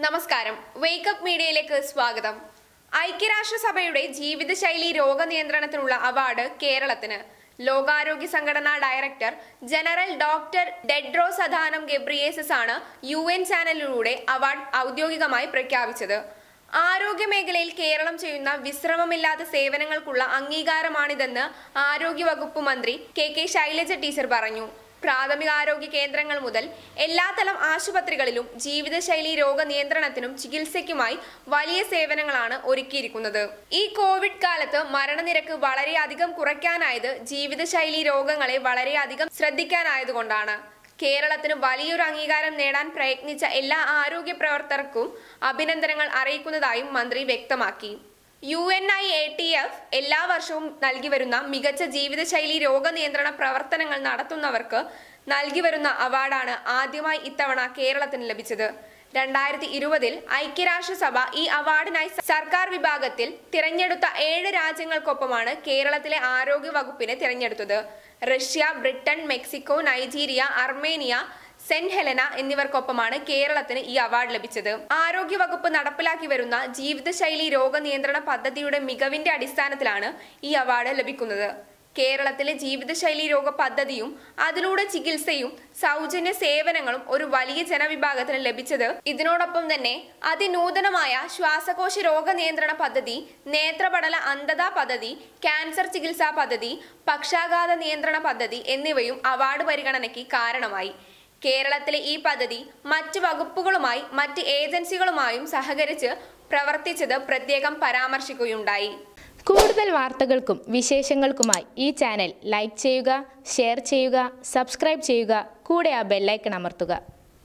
നമസ്കാരം വേക്കപ്പ് മീഡിയയിലേക്ക് സ്വാഗതം ഐക്യരാഷ്ട്രസഭയുടെ ജീവിതശൈലി രോഗനിയന്ത്രണത്തിനുള്ള അവാർഡ് കേരളത്തിന് ലോകാരോഗ്യ സംഘടനാ director general doctor Tedros Adhanom Ghebreyesus ആണ് യു എൻ ചാനലിലൂടെ അവാർഡ് ഔദ്യോഗികമായി പ്രഖ്യാപിച്ചത് ആരോഗ്യ മേഖലയിൽ കേരളം ചെയ്യുന്ന വിശ്രമമില്ലാത്ത സേവനങ്ങൾക്കുള്ള അംഗീകാരമാണിതെന്ന് ആരോഗ്യവകുപ്പ് മന്ത്രി കെ കെ ശൈലജ ടീച്ചർ പറഞ്ഞു പ്രാഥമികാരോഗ്യ കേന്ദ്രങ്ങൾ മുതൽ എല്ലാത്തരം ആശുപത്രികളിലും ജീവിതശൈലി രോഗ നിയന്ത്രണത്തിനും ചികിത്സയ്ക്കുമായി വലിയ സേവനങ്ങളാണ് ഒരുക്കിയിരിക്കുന്നത് ഈ കോവിഡ് കാലത്ത് മരണനിരക്ക് വളരെയധികം കുറയ്ക്കാനായത് ജീവിതശൈലി രോഗങ്ങളെ വളരെയധികം ശ്രദ്ധിക്കാനായതുകൊണ്ടാണ് കേരളത്തിന് വലിയൊരു അംഗീകാരം നേടാൻ പ്രയത്നിച്ച എല്ലാ ആരോഗ്യ പ്രവർത്തകർക്കും അഭിനന്ദനങ്ങൾ അറിയിക്കുന്നതായും മന്ത്രി വ്യക്തമാക്കി U N I A T F എല്ലാ വർഷവും നൽകി വരുന്ന മികച്ച ജീവിതശൈലി രോഗനിയന്ത്രണ പ്രവർത്തനങ്ങൾ നടത്തുന്നവർക്ക് നൽകി വരുന്ന അവാർഡാണ് ആദ്യമായി ഇത്തവണ കേരളത്തിന് ലഭിച്ചത് രണ്ടായിരത്തി ഇരുപതിൽ ഐക്യരാഷ്ട്രസഭ ഈ അവാർഡിനായി സർക്കാർ വിഭാഗത്തിൽ തിരഞ്ഞെടുത്ത ഏഴ് രാജ്യങ്ങൾക്കൊപ്പമാണ് കേരളത്തിലെ ആരോഗ്യ വകുപ്പിനെ തിരഞ്ഞെടുത്തത് Russia Britain Mexico Nigeria Armenia Saint Helena എന്നിവർക്കൊപ്പമാണ് കേരളത്തിന് ഈ അവാർഡ് ലഭിച്ചത് ആരോഗ്യ വകുപ്പ് നടപ്പിലാക്കി വരുന്ന ജീവിതശൈലി രോഗനിയന്ത്രണ പദ്ധതിയുടെ മികവിന്റെ അടിസ്ഥാനത്തിലാണ് ഈ അവാർഡ് ലഭിക്കുന്നത് കേരളത്തിലെ ജീവിതശൈലി രോഗ പദ്ധതിയും അതിലൂടെ ചികിത്സയും സൗജന്യ സേവനങ്ങളും ഒരു വലിയ ജനവിഭാഗത്തിന് ലഭിച്ചത് ഇതിനോടൊപ്പം തന്നെ അതിനൂതനമായ ശ്വാസകോശ രോഗ നിയന്ത്രണ പദ്ധതി നേത്രപടല അന്ധത പദ്ധതി ക്യാൻസർ ചികിത്സാ പദ്ധതി പക്ഷാഘാത നിയന്ത്രണ പദ്ധതി എന്നിവയും അവാർഡ് പരിഗണനയ്ക്ക് കാരണമായി കേരളത്തിലെ ഈ പദ്ധതി മറ്റ് വകുപ്പുകളുമായി മറ്റ് ഏജൻസികളുമായും സഹകരിച്ച് പ്രവർത്തിച്ചത് പ്രത്യേകം പരാമർശിക്കുകയുണ്ടായി കൂടുതൽ വാർത്തകൾക്കും വിശേഷങ്ങൾക്കുമായി ഈ ചാനൽ ലൈക്ക് ചെയ്യുക ഷെയർ ചെയ്യുക സബ്സ്ക്രൈബ് ചെയ്യുക കൂടെ ആ ബെല്ലൈക്കൺ അമർത്തുക